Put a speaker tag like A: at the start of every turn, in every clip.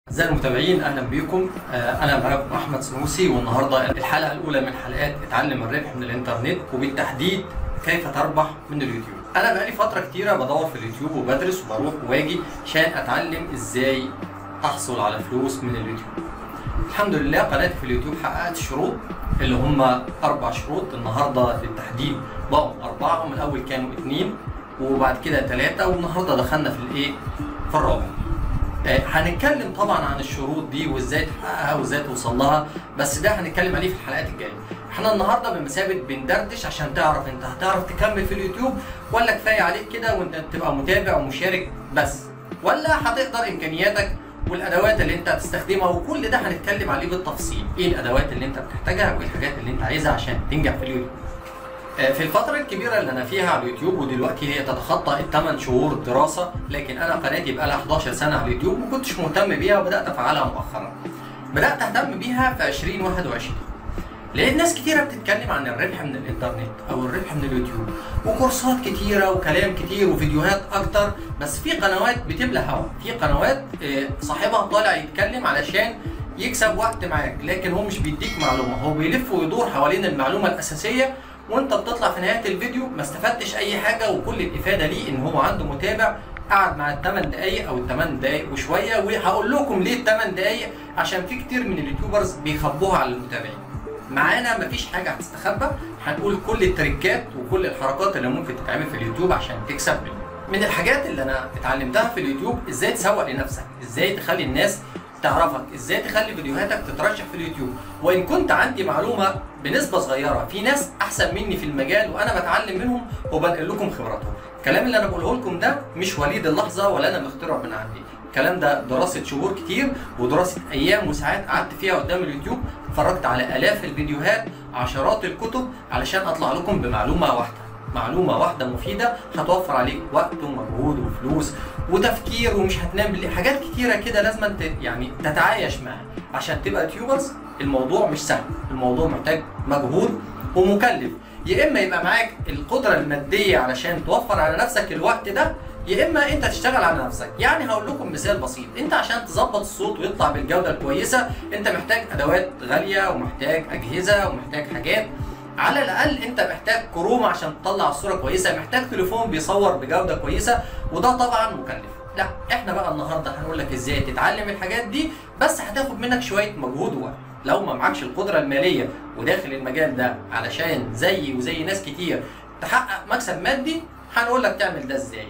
A: أعزائي المتابعين أهلا بكم آه، أنا معاكم أحمد سنوسي والنهاردة الحلقة الأولى من حلقات اتعلم الربح من الإنترنت وبالتحديد كيف تربح من اليوتيوب أنا بقالي فترة كتيرة بدور في اليوتيوب وبدرس وبروح وواجي عشان أتعلم إزاي أحصل على فلوس من اليوتيوب الحمد لله قناتي في اليوتيوب حققت الشروط اللي هم أربع شروط النهاردة بالتحديد بقوا أربعة ومن الأول كانوا اتنين وبعد كده ثلاثة والنهاردة دخلنا في الإيه؟ في الرابع آه، هنتكلم طبعا عن الشروط دي وازاي تحققها وازاي توصل لها بس ده هنتكلم عليه في الحلقات الجايه احنا النهارده بمثابه بندردش عشان تعرف انت هتعرف تكمل في اليوتيوب ولا كفايه عليك كده وانت تبقى متابع ومشارك بس ولا هتقدر امكانياتك والادوات اللي انت هتستخدمها وكل ده هنتكلم عليه بالتفصيل ايه الادوات اللي انت بتحتاجها وايه الحاجات اللي انت عايزها عشان تنجح في اليوتيوب آه، في الفترة الكبيرة اللي أنا فيها على اليوتيوب ودلوقتي هي تتخطى الثمان شهور دراسة لكن أنا قناتي بقى لها 11 سنة على اليوتيوب ما كنتش مهتم بيها وبدأت أفعلها مؤخرا. بدأت أهتم بيها في 2021 لقيت ناس كتيرة بتتكلم عن الربح من الإنترنت أو الربح من اليوتيوب وكورسات كتيرة وكلام كتير وفيديوهات أكتر بس في قنوات بتملى هوا في قنوات آه، صاحبها طالع يتكلم علشان يكسب وقت معاك لكن هو مش بيديك معلومة هو بيلف ويدور حوالين المعلومة الأساسية وانت بتطلع في نهايه الفيديو ما استفدتش اي حاجه وكل الافاده ليه ان هو عنده متابع قعد مع الثمان دقايق او الثمان دقايق وشويه وهقول لكم ليه الثمان دقايق عشان في كتير من اليوتيوبرز بيخبوها على المتابعين معانا مفيش حاجه هتستخبى هنقول كل التريكات وكل الحركات اللي ممكن تتعمل في اليوتيوب عشان تكسب منه من الحاجات اللي انا اتعلمتها في اليوتيوب ازاي تسوق لنفسك ازاي تخلي الناس تعرفك ازاي تخلي فيديوهاتك تترشح في اليوتيوب وان كنت عندي معلومه بنسبه صغيره في ناس احسن مني في المجال وانا بتعلم منهم وبنقل لكم خبراتهم الكلام اللي انا بقوله لكم ده مش وليد اللحظه ولا انا مخترع من عندي الكلام ده دراسه شهور كتير ودراسه ايام وساعات قعدت فيها قدام اليوتيوب اتفرجت على الاف الفيديوهات عشرات الكتب علشان اطلع لكم بمعلومه واحده معلومه واحده مفيده هتوفر عليك وقت ومجهود وفلوس وتفكير ومش هتنام بالليل حاجات كتيره كده لازم انت يعني تتعايش معاها عشان تبقى تيوبرز الموضوع مش سهل الموضوع محتاج مجهود ومكلف يا اما يبقى معاك القدره الماديه علشان توفر على نفسك الوقت ده يا اما انت تشتغل على نفسك يعني هقول لكم مثال بسيط انت عشان تظبط الصوت ويطلع بالجوده الكويسه انت محتاج ادوات غاليه ومحتاج اجهزه ومحتاج حاجات على الاقل انت محتاج كروما عشان تطلع الصوره كويسه محتاج تليفون بيصور بجوده كويسه وده طبعا مكلف لا احنا بقى النهارده هنقول لك ازاي تتعلم الحاجات دي بس هتاخد منك شويه مجهود ووقت لو ما معكش القدره الماليه وداخل المجال ده علشان زيي وزي ناس كتير تحقق مكسب مادي هنقول لك تعمل ده ازاي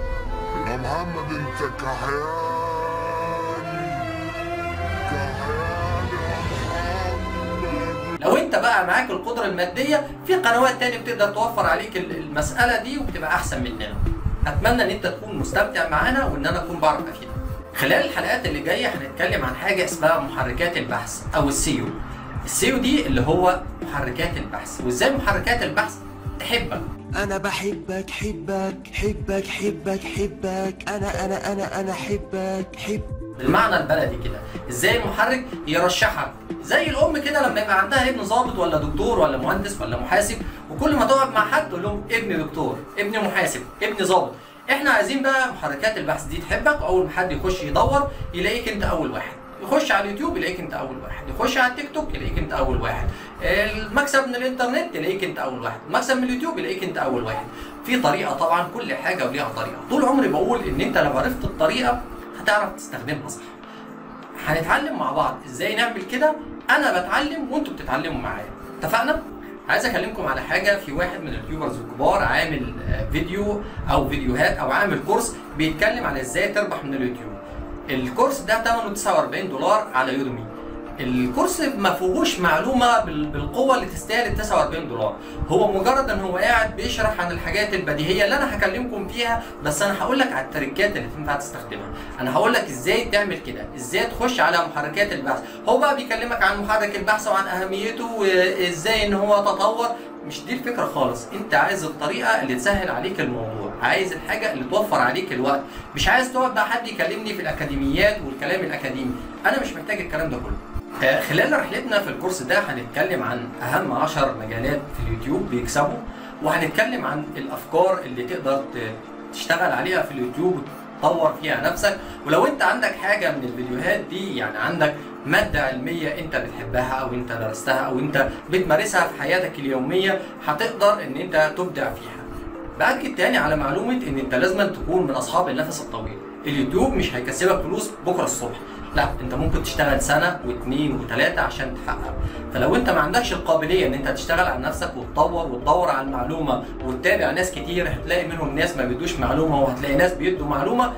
B: يا محمد انت كحيان كحيان يا محمد
A: لو انت بقى معاك القدره الماديه في قنوات تاني بتقدر توفر عليك ال- المساله دي وبتبقى احسن مننا اتمنى ان انت تكون مستمتع معانا وان انا اكون بعرف افيدك خلال الحلقات اللي جايه هنتكلم عن حاجه اسمها محركات البحث او السيو السيو دي اللي هو محركات البحث وازاي محركات البحث تحبك
C: انا بحبك حبك حبك حبك حبك انا انا انا انا حبك حب
A: بالمعنى البلدي كده ازاي المحرك يرشحك زي الام كده لما يبقى عندها ابن ضابط ولا دكتور ولا مهندس ولا محاسب وكل ما تقعد مع حد تقول لهم ابن دكتور ابن محاسب ابن ضابط احنا عايزين بقى محركات البحث دي تحبك واول ما حد يخش يدور يلاقيك انت اول واحد يخش على اليوتيوب يلاقيك انت اول واحد يخش على التيك توك يلاقيك انت اول واحد المكسب من الانترنت يلاقيك انت اول واحد المكسب من اليوتيوب يلاقيك انت اول واحد في طريقه طبعا كل حاجه وليها طريقه طول عمري بقول ان انت لو عرفت الطريقه هتعرف تستخدمها صح هنتعلم مع بعض ازاي نعمل كده انا بتعلم وانتوا بتتعلموا معايا اتفقنا عايز اكلمكم على حاجه في واحد من اليوتيوبرز الكبار عامل آه، فيديو او فيديوهات او عامل كورس بيتكلم على ازاي تربح من اليوتيوب الكورس ده ثمنه 49 دولار على يودمي الكورس ما فيهوش معلومه بال- بالقوه اللي تستاهل ال 49 دولار هو مجرد ان هو قاعد بيشرح عن الحاجات البديهيه اللي انا هكلمكم فيها بس انا هقول لك على التريكات اللي تنفع تستخدمها انا هقول لك ازاي تعمل كده ازاي تخش على محركات البحث هو بقى بيكلمك عن محرك البحث وعن اهميته وازاي ان هو تطور مش دي الفكره خالص انت عايز الطريقه اللي تسهل عليك الموضوع عايز الحاجه اللي توفر عليك الوقت مش عايز تقعد بقى حد يكلمني في الاكاديميات والكلام الاكاديمي انا مش محتاج الكلام ده كله آه، خلال رحلتنا في الكورس ده هنتكلم عن اهم 10 مجالات في اليوتيوب بيكسبوا وهنتكلم عن الافكار اللي تقدر ت- تشتغل عليها في اليوتيوب طور فيها نفسك ولو انت عندك حاجه من الفيديوهات دي يعني عندك ماده علميه انت بتحبها او انت درستها او انت بتمارسها في حياتك اليوميه هتقدر ان انت تبدع فيها باكد تاني على معلومه ان انت لازم تكون من اصحاب النفس الطويل اليوتيوب مش هيكسبك فلوس بكره الصبح لا انت ممكن تشتغل سنه واثنين وثلاثه عشان تحقق فلو انت ما عندكش القابليه ان انت تشتغل على نفسك وتطور وتدور على المعلومه وتتابع ناس كتير هتلاقي منهم ناس ما بيدوش معلومه وهتلاقي ناس بيدوا معلومه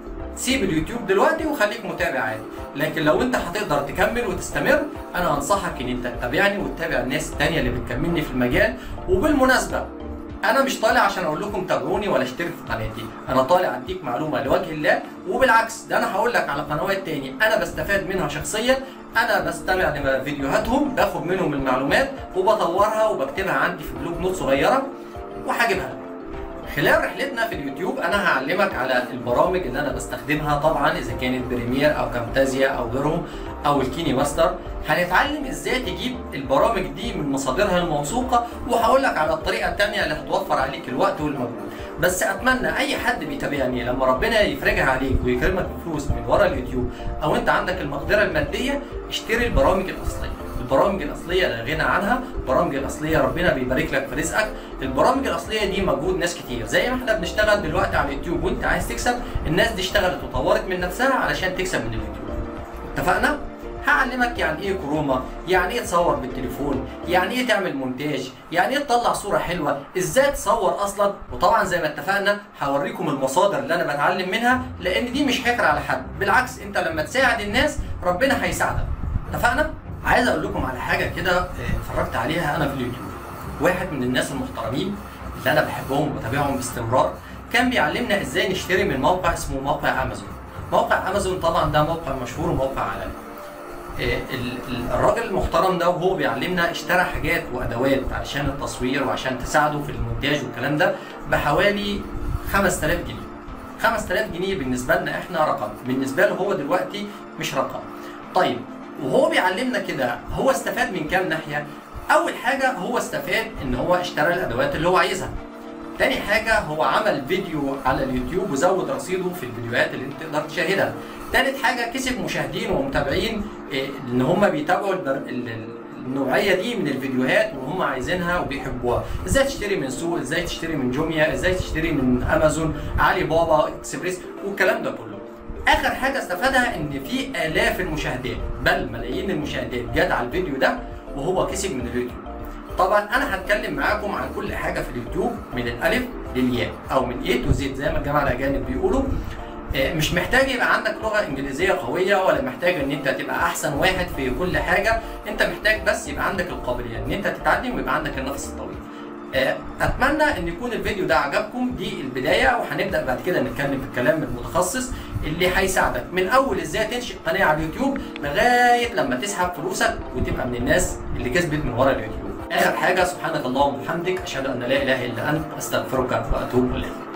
A: سيب اليوتيوب دلوقتي وخليك متابع عادي لكن لو انت هتقدر تكمل وتستمر انا انصحك ان انت تتابعني وتتابع الناس التانية اللي بتكملني في المجال وبالمناسبه انا مش طالع عشان اقول لكم تابعوني ولا اشترك في قناتي انا طالع اديك معلومه لوجه الله وبالعكس ده انا هقول لك على قنوات تاني انا بستفاد منها شخصيا انا بستمع لفيديوهاتهم باخد منهم المعلومات وبطورها وبكتبها عندي في بلوك نوت صغيره وهجيبها لك خلال رحلتنا في اليوتيوب انا هعلمك على البرامج اللي انا بستخدمها طبعا اذا كانت بريمير او كامتازيا او غيرهم او الكيني ماستر هنتعلم ازاي تجيب البرامج دي من مصادرها الموثوقه وهقول لك على الطريقه الثانيه اللي هتوفر عليك الوقت والمجهود بس اتمنى اي حد بيتابعني لما ربنا يفرجها عليك ويكرمك بفلوس من ورا اليوتيوب او انت عندك المقدره الماديه اشتري البرامج الاصليه البرامج الاصليه لا غنى عنها البرامج الاصليه ربنا بيبارك لك في رزقك البرامج الاصليه دي مجهود ناس كتير زي ما احنا بنشتغل دلوقتي على اليوتيوب وانت عايز تكسب الناس دي اشتغلت وطورت من نفسها علشان تكسب من اليوتيوب اتفقنا هعلمك يعني ايه كروما يعني ايه تصور بالتليفون يعني ايه تعمل مونتاج يعني ايه تطلع صوره حلوه ازاي تصور اصلا وطبعا زي ما اتفقنا هوريكم المصادر اللي انا بتعلم منها لان دي مش حكر على حد بالعكس انت لما تساعد الناس ربنا هيساعدك اتفقنا عايز اقول لكم على حاجه كده آه، اتفرجت عليها انا في اليوتيوب واحد من الناس المحترمين اللي انا بحبهم وبتابعهم باستمرار كان بيعلمنا ازاي نشتري من موقع اسمه موقع امازون موقع امازون طبعا ده موقع مشهور وموقع عالمي آه، ال- ال- الراجل المحترم ده وهو بيعلمنا اشترى حاجات وادوات علشان التصوير وعشان تساعده في المونتاج والكلام ده بحوالي 5000 جنيه 5000 جنيه بالنسبه لنا احنا رقم بالنسبه له هو دلوقتي مش رقم طيب وهو بيعلمنا كده هو استفاد من كام ناحيه اول حاجه هو استفاد ان هو اشترى الادوات اللي هو عايزها تاني حاجة هو عمل فيديو على اليوتيوب وزود رصيده في الفيديوهات اللي انت تقدر تشاهدها. تالت حاجة كسب مشاهدين ومتابعين إيه، ان هم بيتابعوا البر... ال- ال- النوعية دي من الفيديوهات وهم عايزينها وبيحبوها، ازاي تشتري من سوق، ازاي تشتري من جوميا، ازاي تشتري من امازون، علي بابا، اكسبريس والكلام ده كله. اخر حاجة استفادها ان في الاف المشاهدات بل ملايين المشاهدات جت على الفيديو ده وهو كسب من اليوتيوب. طبعا انا هتكلم معاكم عن كل حاجه في اليوتيوب من الالف للياء او من اي تو زد زي ما الجماعه الاجانب بيقولوا آه، مش محتاج يبقى عندك لغه انجليزيه قويه ولا محتاج ان انت تبقى احسن واحد في كل حاجه انت محتاج بس يبقى عندك القابليه ان انت تتعلم ويبقى عندك النفس الطويل آه، اتمنى ان يكون الفيديو ده عجبكم دي البدايه وهنبدا بعد كده نتكلم في الكلام المتخصص اللي هيساعدك من اول ازاي تنشئ قناه على اليوتيوب لغايه لما تسحب فلوسك وتبقى من الناس اللي كسبت من ورا اليوتيوب اخر حاجه سبحانك اللهم وبحمدك اشهد ان لا اله الا انت استغفرك واتوب اليك